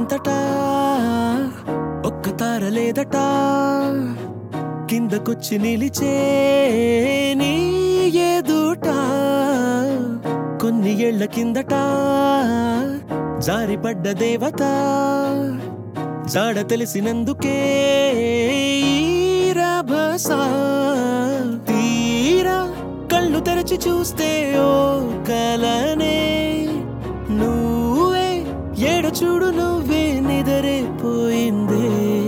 మేఘమంతటా ఒక్క తార లేదట కిందకొచ్చి నిలిచే నీ ఎదుట కొన్ని ఏళ్ల కిందట జారిపడ్డ దేవత జాడ తెలిసినందుకే ఈ రభస తీరా కళ్ళు తెరచి చూస్తే ఓ కలనే నువ్వే ఏడ చూడు నువ్వే నిదరైపోయిందే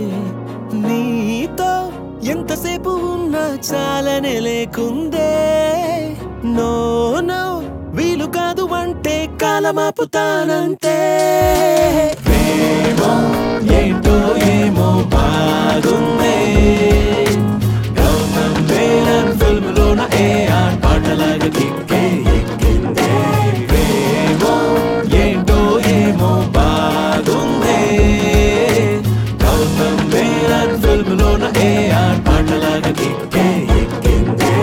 నీతో ఎంతసేపు ఉన్నా చాలనే లేకుందే నో నో వీలు కాదు అంటే కాలమాపుతానంతే ప్రేమో ఏంటో ఏమో బాగుందే గౌతమ్ మేనన్ ఫిల్మ్లోన ఏ ఆర్ పాటలాగా కిక్కే ఎక్కిందే ప్రేమో ఏంటో ఏమో బాగుందే గౌతమ్ మేనన్ ఫిల్మ్లోన ఏ ఆర్ పాటలాగా కిక్కే ఎక్కిందే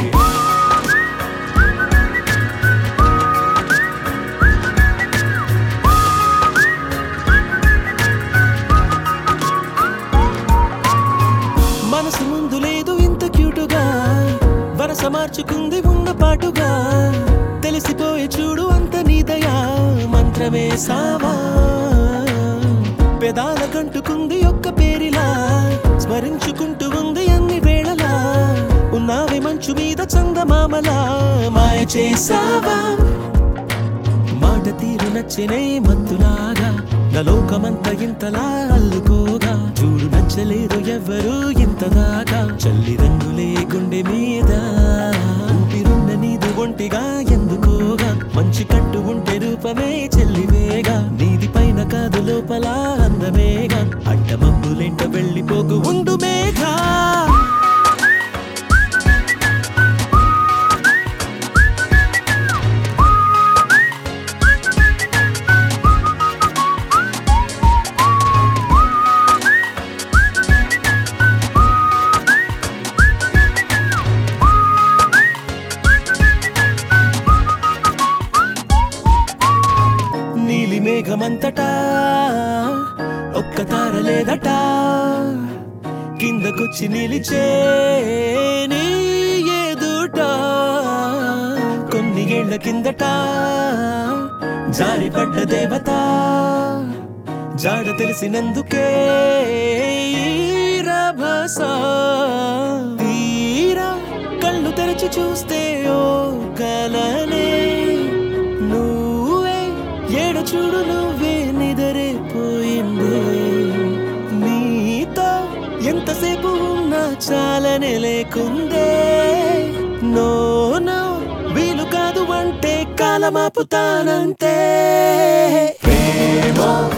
మనసు ముందు లేదు ఇంత క్యూటుగా వరస మార్చుకుంది ఉన్న పాటుగా తెలిసిపోయే చూడు అంత నీదయా మంత్రమే సావా పెదాల కంటుకుంది ఒక్క పేరిలా స్మరించుకుంటూ ఉంది అన్ని వేళలా ఉన్నావి మంచు మీద చందమామలా మాయ చేసావా మాట తీరు నచ్చినే మత్తులాగా నా లోకమంతా ఇంతలా అల్లుకోగా చూడు నచ్చలేదు ఎవ్వరు ఇంతదాకా చల్లి రంగులే గుండె మీద ఊపిరున్న నీదు ఒంటిగా ఎందుకోగా మంచి కట్టు ఉంటే రూపమే చెల్లివేగా నీది పైన కాదు లోపల అందమేగా అడ్డమబ్బులెంట వెళ్ళిపోకు ఉండు మేఘా నీలి మేఘమంతటా ఒక్క తార లేదట కిందకొచ్చి నిలిచే నీ ఎదుట కొన్ని ఏళ్ల కిందట జారిపడ్డ దేవత జాడ తెలిసినందుకే ఈ రభస తీరా కళ్ళు తెరచి చూస్తే ఓ కలనే నువ్వే ఏడ చూడు నువ్వే నిదరైపోయిందే నీతో ఎంతసేపు ఉన్నా చాలనే లేకుందే నో నో వీలు కాదు అంటే కాలమాపుతానంతే ప్రేమో